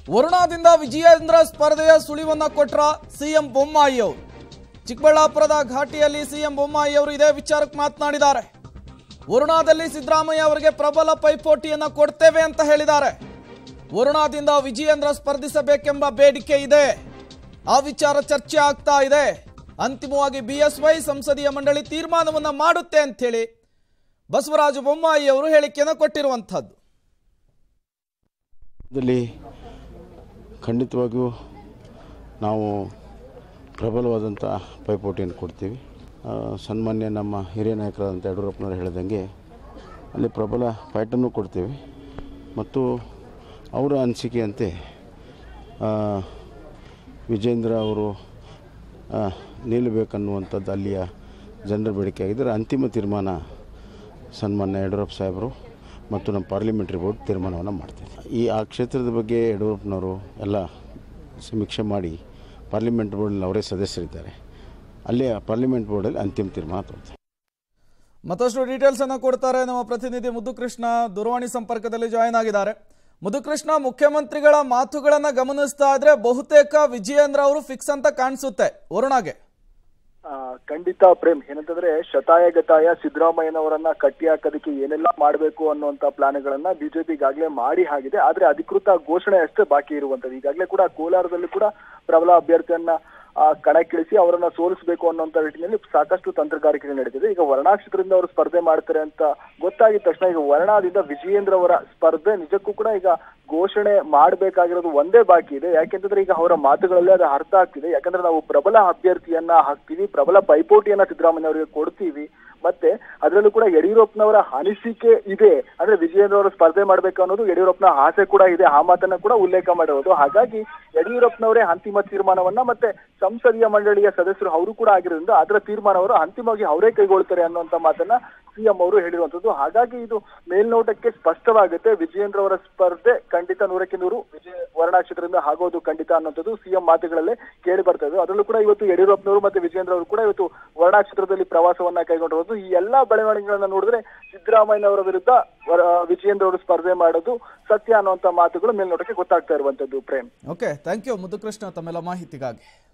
ವರುಣಾದಿಂದ ವಿಜಯೇಂದ್ರ ಸ್ಪರ್ಧೆಯ ಸುಳಿವನ್ನ ಕೊಟ್ರ ಸಿಎಂ ಬೊಮ್ಮಾಯಿ ಅವರು ಚಿಕ್ಕಬಳ್ಳಾಪುರದ ಘಾಟಿಯಲ್ಲಿ ಸಿಎಂ ಬೊಮ್ಮಾಯಿ ಅವರು ಇದೇ ವಿಚಾರಕ್ಕೆ ಮಾತನಾಡಿದ್ದಾರೆ ವರುಣಾದಲ್ಲಿ ಸಿದ್ದರಾಮಯ್ಯ ಅವರಿಗೆ ಪ್ರಬಲ ಪೈಪೋಟಿಯನ್ನ ಕೊಡ್ತೇವೆ ಅಂತ ಹೇಳಿದ್ದಾರೆ ವರುಣಾದಿಂದ ವಿಜಯೇಂದ್ರ ಸ್ಪರ್ಧಿಸಬೇಕೆಂಬ ಬೇಡಿಕೆ ಇದೆ ಆ ವಿಚಾರ ಚರ್ಚೆ ಆಗ್ತಾ ಇದೆ ಅಂತಿಮವಾಗಿ ಬಿಎಸ್ವೈ ಸಂಸದೀಯ ಮಂಡಳಿ ತೀರ್ಮಾನವನ್ನ ಮಾಡುತ್ತೆ ಅಂತೇಳಿ ಬಸವರಾಜ ಬೊಮ್ಮಾಯಿ ಅವರು ಹೇಳಿಕೆಯನ್ನು ಕೊಟ್ಟಿರುವಂಥದ್ದು ಇದರಲ್ಲಿ ಖಂಡಿತವಾಗಿಯೂ ನಾವು ಪ್ರಬಲವಾದಂಥ ಪೈಪೋಟಿಯನ್ನು ಕೊಡ್ತೀವಿ ಆ, ಸನ್ಮಾನ್ಯ ನಮ್ಮ ಹಿರಿಯ ನಾಯಕರಾದಂಥ ಯಡಿಯೂರಪ್ಪನವರು ಹೇಳಿದಂಗೆ ಅಲ್ಲಿ ಪ್ರಬಲ ಫೈಟನ್ನು ಕೊಡ್ತೀವಿ ಮತ್ತು ಅವರ ಅನಿಸಿಕೆಯಂತೆ ಆ, ವಿಜೇಂದ್ರ ಅವರು ಆ, ನಿಲ್ಲಬೇಕನ್ನುವಂಥದ್ದು ಅಲ್ಲಿಯ ಜನರ ಬೇಡಿಕೆ ಆಗಿದ್ದರೆ ಅಂತಿಮ ತೀರ್ಮಾನ ಸನ್ಮಾನ್ಯ ಯಡಿಯೂರಪ್ಪ ಸಾಹೇಬರು ಮತ್ತು ನಮ್ಮ ಪಾರ್ಲಿಮೆಂಟ್ರಿ ಬೋರ್ಡ್ ತೀರ್ಮಾನವನ್ನು ಮಾಡ್ತಾರೆ ಈ ಆ ಕ್ಷೇತ್ರದ ಬಗ್ಗೆ ಯಡಿಯೂರಪ್ಪನವರು ಎಲ್ಲ ಸಮೀಕ್ಷೆ ಮಾಡಿ ಪಾರ್ಲಿಮೆಂಟ್ ಬೋರ್ಡಲ್ಲಿ ಅವರೇ ಸದಸ್ಯರಿದ್ದಾರೆ ಅಲ್ಲೇ ಪಾರ್ಲಿಮೆಂಟ್ ಬೋರ್ಡಲ್ಲಿ ಅಂತಿಮ ತೀರ್ಮಾನ ತಗೊಳ್ತಾರೆ ಮತ್ತಷ್ಟು ಡೀಟೇಲ್ಸ್ ಅನ್ನ ಕೊಡ್ತಾರೆ ನಮ್ಮ ಪ್ರತಿನಿಧಿ ಮುದ್ದುಕೃಷ್ಣ ದೂರವಾಣಿ ಸಂಪರ್ಕದಲ್ಲಿ ಜಾಯಿನ್ ಆಗಿದ್ದಾರೆ ಮುದ್ದುಕೃಷ್ಣ ಮುಖ್ಯಮಂತ್ರಿಗಳ ಮಾತುಗಳನ್ನ ಗಮನಿಸ್ತಾ ಇದ್ರೆ ಬಹುತೇಕ ವಿಜಯೇಂದ್ರ ಅವರು ಫಿಕ್ಸ್ ಅಂತ ಕಾಣಿಸುತ್ತೆ ವರುಣಾಗೆ ಆ, ಖಂಡಿತ ಪ್ರೇಮ್ ಏನಂತಂದ್ರೆ ಶತಾಯ ಗತಾಯ ಸಿದ್ದರಾಮಯ್ಯನವರನ್ನ ಕಟ್ಟಿ ಹಾಕೋದಕ್ಕೆ ಏನೆಲ್ಲ ಮಾಡಬೇಕು ಅನ್ನುವಂತ ಪ್ಲಾನ್ಗಳನ್ನ ಬಿಜೆಪಿ ಈಗಾಗಲೇ ಮಾಡಿ ಆಗಿದೆ ಆದ್ರೆ ಅಧಿಕೃತ ಘೋಷಣೆ ಅಷ್ಟೇ ಬಾಕಿ ಇರುವಂತದ್ದು ಈಗಾಗಲೇ ಕೂಡ ಕೋಲಾರದಲ್ಲಿ ಕೂಡ ಪ್ರಬಲ ಅಭ್ಯರ್ಥಿಯನ್ನ ಆ, ಕಣಕ್ಕಿಳಿಸಿ ಅವರನ್ನ ಸೋಲಿಸಬೇಕು ಅನ್ನುವಂತ ನಿಟ್ಟಿನಲ್ಲಿ ಸಾಕಷ್ಟು ತಂತ್ರಗಾರಿಕೆ ನಡೀತಿದೆ ಈಗ ವರ್ಣಾ ಕ್ಷೇತ್ರದಿಂದ ಅವರು ಸ್ಪರ್ಧೆ ಮಾಡ್ತಾರೆ ಅಂತ ಗೊತ್ತಾಗಿದ ತಕ್ಷಣ ಈಗ ವರ್ಣಾದಿಂದ ವಿಜಯೇಂದ್ರ ಅವರ ಸ್ಪರ್ಧೆ ನಿಜಕ್ಕೂ ಕೂಡ ಈಗ ಘೋಷಣೆ ಮಾಡಬೇಕಾಗಿರೋದು ಒಂದೇ ಬಾಕಿ ಇದೆ ಯಾಕೆಂತಂದ್ರೆ ಈಗ ಅವರ ಮಾತುಗಳಲ್ಲೇ ಅದು ಅರ್ಥ ಆಗ್ತಿದೆ ಯಾಕಂದ್ರೆ ನಾವು ಪ್ರಬಲ ಅಭ್ಯರ್ಥಿಯನ್ನ ಹಾಕ್ತೀವಿ ಪ್ರಬಲ ಪೈಪೋಟಿಯನ್ನ ಸಿದ್ದರಾಮಯ್ಯ ಅವರಿಗೆ ಕೊಡ್ತೀವಿ ಮತ್ತೆ ಅದರಲ್ಲೂ ಕೂಡ ಯಡಿಯೂರಪ್ಪನವರ ಅನಿಸಿಕೆ ಇದೆ ಅಂದ್ರೆ ವಿಜಯೇಂದ್ರ ಅವರು ಸ್ಪರ್ಧೆ ಮಾಡ್ಬೇಕು ಅನ್ನೋದು ಯಡಿಯೂರಪ್ಪನ ಆಸೆ ಕೂಡ ಇದೆ ಆ ಮಾತನ್ನ ಕೂಡ ಉಲ್ಲೇಖ ಮಾಡಿರೋದು ಹಾಗಾಗಿ ಯಡಿಯೂರಪ್ಪನವರೇ ಅಂತಿಮ ತೀರ್ಮಾನವನ್ನ ಮತ್ತೆ ಸಂಸದೀಯ ಮಂಡಳಿಯ ಸದಸ್ಯರು ಅವರು ಕೂಡ ಆಗಿರೋದ್ರಿಂದ ಅದರ ತೀರ್ಮಾನವರು ಅಂತಿಮವಾಗಿ ಅವರೇ ಕೈಗೊಳ್ತಾರೆ ಅನ್ನುವಂತ ಮಾತನ್ನ ಸಿಎಂ ಅವರು ಹೇಳಿರುವಂತದ್ದು ಹಾಗಾಗಿ ಇದು ಮೇಲ್ನೋಟಕ್ಕೆ ಸ್ಪಷ್ಟವಾಗುತ್ತೆ ವಿಜಯೇಂದ್ರ ಅವರ ಸ್ಪರ್ಧೆ ಖಂಡಿತ ನೂರಕ್ಕೆ ನೂರು ವಿಜಯ ವರ್ಣಾ ಕ್ಷೇತ್ರದಿಂದ ಆಗೋದು ಖಂಡಿತ ಅನ್ನುವಂಥದ್ದು ಸಿಎಂ ಮಾತುಗಳಲ್ಲೇ ಕೇಳಿ ಬರ್ತಾ ಇದೆ ಅದರಲ್ಲೂ ಕೂಡ ಇವತ್ತು ಯಡಿಯೂರಪ್ಪನವರು ಮತ್ತೆ ವಿಜಯೇಂದ್ರ ಅವರು ಕೂಡ ಇವತ್ತು ವರ್ಣಾ ಕ್ಷೇತ್ರದಲ್ಲಿ ಪ್ರವಾಸವನ್ನ ಕೈಗೊಂಡಿರೋದು ಈ ಎಲ್ಲಾ ಬೆಳವಣಿಗೆಗಳನ್ನ ನೋಡಿದ್ರೆ ಸಿದ್ದರಾಮಯ್ಯ ಅವರ ವಿರುದ್ಧ ವರ- ವಿಜಯೇಂದ್ರ ಅವರು ಸ್ಪರ್ಧೆ ಮಾಡೋದು ಸತ್ಯ ಅನ್ನುವಂತ ಮಾತುಗಳು ಮೇಲ್ನೋಟಕ್ಕೆ ಗೊತ್ತಾಗ್ತಾ ಇರುವಂತದ್ದು Prem okay thank you Muddukrishna ತಮ್ಮೆಲ್ಲ ಮಾಹಿತಿಗಾಗಿ